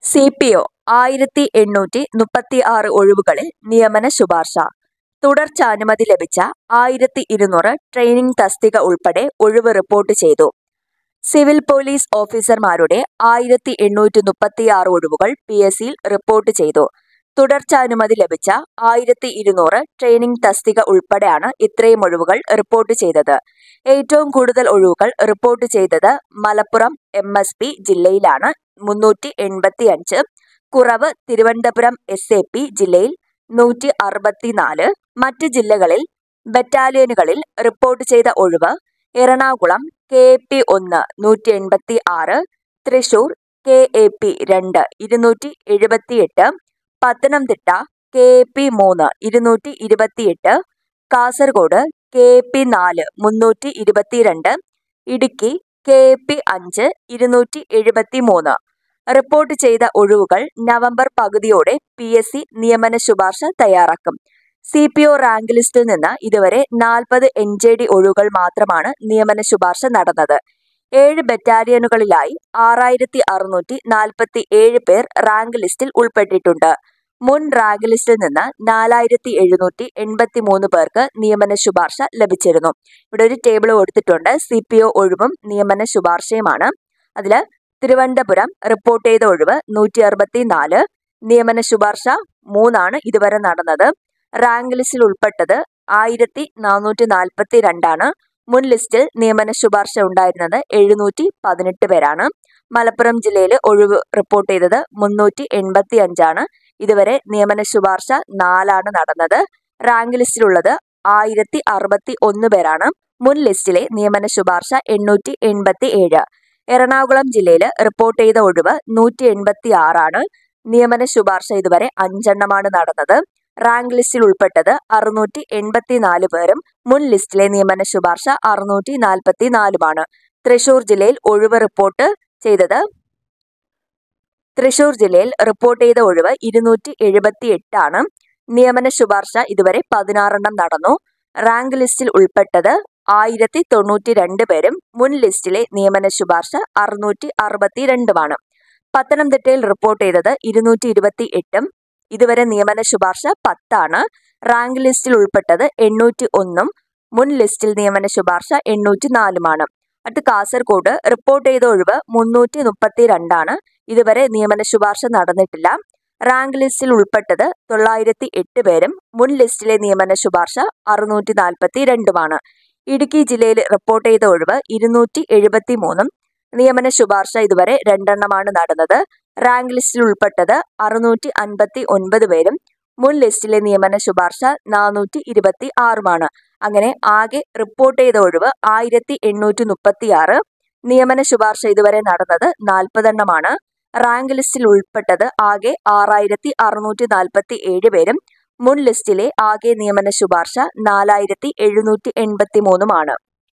C P O ആയിരത്തി എണ്ണൂറ്റി മുപ്പത്തി ആറ് ഒഴിവുകളിൽ നിയമന ശുപാർശ തുടർച്ചാനുമതി ലഭിച്ച ആയിരത്തി ഇരുന്നൂറ് ട്രെയിനിംഗ് തസ്തിക ഉൾപ്പെടെ ഒഴിവ് റിപ്പോർട്ട് ചെയ്തു സിവിൽ പോലീസ് ഓഫീസർമാരുടെ ആയിരത്തി എണ്ണൂറ്റി മുപ്പത്തിയാറ് ഒഴിവുകൾ പി എസ് സിയിൽ റിപ്പോർട്ട് ചെയ്തു തുടർച്ചാനുമതി ലഭിച്ച ആയിരത്തി ഇരുന്നൂറ് ട്രെയിനിംഗ് തസ്തിക ഉൾപ്പെടെയാണ് ഇത്രയും ഒഴിവുകൾ റിപ്പോർട്ട് ചെയ്തത് ഏറ്റവും കൂടുതൽ ഒഴിവുകൾ റിപ്പോർട്ട് ചെയ്തത് മലപ്പുറം എം എസ് പി ജില്ലയിലാണ് മുന്നൂറ്റി എൺപത്തി അഞ്ച് കുറവ് തിരുവനന്തപുരം എസ് എ പി ജില്ലയിൽ നൂറ്റി അറുപത്തിനാല് മറ്റ് ജില്ലകളിൽ ബറ്റാലിയനുകളിൽ റിപ്പോർട്ട് ചെയ്ത ഒഴിവ് എറണാകുളം കെ എ പി ഒന്ന് നൂറ്റി എൺപത്തി ആറ് തൃശൂർ കെ എ പി രണ്ട് ഇരുന്നൂറ്റി എഴുപത്തിയെട്ട് പത്തനംതിട്ട കെ എ പി മൂന്ന് ഇരുന്നൂറ്റി ഇരുപത്തിയെട്ട് കാസർഗോഡ് കെ എ പി നാല് മുന്നൂറ്റി ഇരുപത്തിരണ്ട് ഇടുക്കി കെ എ പി അഞ്ച് ഇരുന്നൂറ്റി എഴുപത്തി മൂന്ന് റിപ്പോർട്ട് ചെയ്ത ഒഴിവുകൾ നവംബർ പകുതിയോടെ പി എസ് സി നിയമന ശുപാർശ തയ്യാറാക്കും സി പി ഒ റാങ്ക് ലിസ്റ്റിൽ നിന്ന് ഇതുവരെ നാൽപ്പത് എൻ ജെ ഡി ഒഴിവുകൾ മാത്രമാണ് നിയമന ശുപാർശ നടന്നത് ഏഴ് ബറ്റാലിയനുകളിലായി ആറായിരത്തി അറുന്നൂറ്റി നാൽപ്പത്തി ഏഴ് പേർ റാങ്ക് ലിസ്റ്റിൽ ഉൾപ്പെട്ടിട്ടുണ്ട് മുൻ റാങ്ക് ലിസ്റ്റിൽ നിന്ന് നാലായിരത്തി എഴുന്നൂറ്റി എൺപത്തി മൂന്ന് പേർക്ക് നിയമന ശുപാർശ ലഭിച്ചിരുന്നു ഇവിടെ ഒരു ടേബിൾ കൊടുത്തിട്ടുണ്ട് സി പി ഒ ഒഴിവും നിയമന ശുപാർശയുമാണ് അതിൽ തിരുവനന്തപുരം റിപ്പോർട്ട് ചെയ്ത ഒഴിവ് നൂറ്റി അറുപത്തി നാല് നിയമന ശുപാർശ മൂന്നാണ് ഇതുവരെ നടന്നത് റാങ്ക് ലിസ്റ്റിൽ ഉൾപ്പെട്ടത് ആയിരത്തി നാനൂറ്റി നാൽപ്പത്തി രണ്ടാണ് മുൻ ലിസ്റ്റിൽ നിയമന ശുപാർശ ഉണ്ടായിരുന്നത് എഴുന്നൂറ്റി പതിനെട്ട് പേരാണ് മലപ്പുറം ജില്ലയിൽ ഒഴിവ് റിപ്പോർട്ട് ചെയ്തത് മുന്നൂറ്റി എൺപത്തി അഞ്ചാണ് ഇതുവരെ നിയമന ശുപാർശ നാലാണ് നടന്നത് റാങ്ക് ലിസ്റ്റിലുള്ളത് ആയിരത്തി അറുപത്തി ഒന്ന് പേരാണ് മുൻ ലിസ്റ്റിലെ നിയമന ശുപാർശ എണ്ണൂറ്റി എൺപത്തി ഏഴ് എറണാകുളം ജില്ലയിൽ റിപ്പോർട്ട് ചെയ്ത ഒഴിവ് നൂറ്റി എൺപത്തി ആറാണ് നിയമന ശുപാർശ ഇതുവരെ അഞ്ചെണ്ണമാണ് നടന്നത് റാങ്ക് ലിസ്റ്റിൽ ഉൾപ്പെട്ടത് അറുന്നൂറ്റി എൺപത്തിനാല് പേരും മുൻ ലിസ്റ്റിലെ നിയമന ശുപാർശ അറുന്നൂറ്റി നാൽപ്പത്തി നാലുമാണ് തൃശൂർ ജില്ലയിൽ ഒഴിവ് റിപ്പോർട്ട് ചെയ്തത് തൃശൂർ ജില്ലയിൽ റിപ്പോർട്ട് ചെയ്ത ഒഴിവ് ഇരുന്നൂറ്റി എഴുപത്തി എട്ടാണ് നിയമന ശുപാർശ ഇതുവരെ പതിനാറെണ്ണം നടന്നു റാങ്ക് ലിസ്റ്റിൽ ഉൾപ്പെട്ടത് ആയിരത്തി തൊണ്ണൂറ്റി രണ്ട് പേരും മുൻ ലിസ്റ്റിലെ നിയമന ശുപാർശ അറുന്നൂറ്റി അറുപത്തി രണ്ടുമാണ് പത്തനംതിട്ടയിൽ റിപ്പോർട്ട് ചെയ്തത് ഇരുന്നൂറ്റി ഇരുപത്തി എട്ടും ഇതുവരെ നിയമന ശുപാർശ പത്താണ് റാങ്ക് ലിസ്റ്റിൽ ഉൾപ്പെട്ടത് എണ്ണൂറ്റി ഒന്നും മുൻ ലിസ്റ്റിൽ നിയമന ശുപാർശ എണ്ണൂറ്റി നാലുമാണ് അടുത്ത് കാസർഗോഡ് റിപ്പോർട്ട് ചെയ്ത ഒഴിവ് മുന്നൂറ്റി മുപ്പത്തി രണ്ടാണ് ഇതുവരെ നിയമന ശുപാർശ നടന്നിട്ടില്ല റാങ്ക് ലിസ്റ്റിൽ ഉൾപ്പെട്ടത് തൊള്ളായിരത്തി എട്ട് പേരും മുൻ ലിസ്റ്റിലെ നിയമന ശുപാർശ അറുന്നൂറ്റി നാൽപ്പത്തി രണ്ടുമാണ് ഇടുക്കി ജില്ലയിൽ റിപ്പോർട്ട് ചെയ്ത ഒഴിവ് ഇരുന്നൂറ്റി എഴുപത്തി മൂന്നും നിയമന ശുപാർശ ഇതുവരെ രണ്ടെണ്ണമാണ് നടന്നത് റാങ്ക് ലിസ്റ്റിൽ ഉൾപ്പെട്ടത് അറുന്നൂറ്റി അൻപത്തി ഒൻപത് പേരും മുൻ ലിസ്റ്റിലെ നിയമന ശുപാർശ നാനൂറ്റി ഇരുപത്തി ആറുമാണ് അങ്ങനെ ആകെ റിപ്പോർട്ട് ചെയ്ത ഒഴിവ് ആയിരത്തി എണ്ണൂറ്റി മുപ്പത്തി ആറ് നിയമന ശുപാർശ ഇതുവരെ നടന്നത് നാൽപ്പതെണ്ണമാണ് റാങ്ക് ലിസ്റ്റിൽ ഉൾപ്പെട്ടത് ആകെ ആറായിരത്തി അറുന്നൂറ്റി നാൽപ്പത്തി ഏഴ് പേരും മുൻ ലിസ്റ്റിലെ ആകെ നിയമന ശുപാർശ നാലായിരത്തി എഴുന്നൂറ്റി എൺപത്തി മൂന്നുമാണ്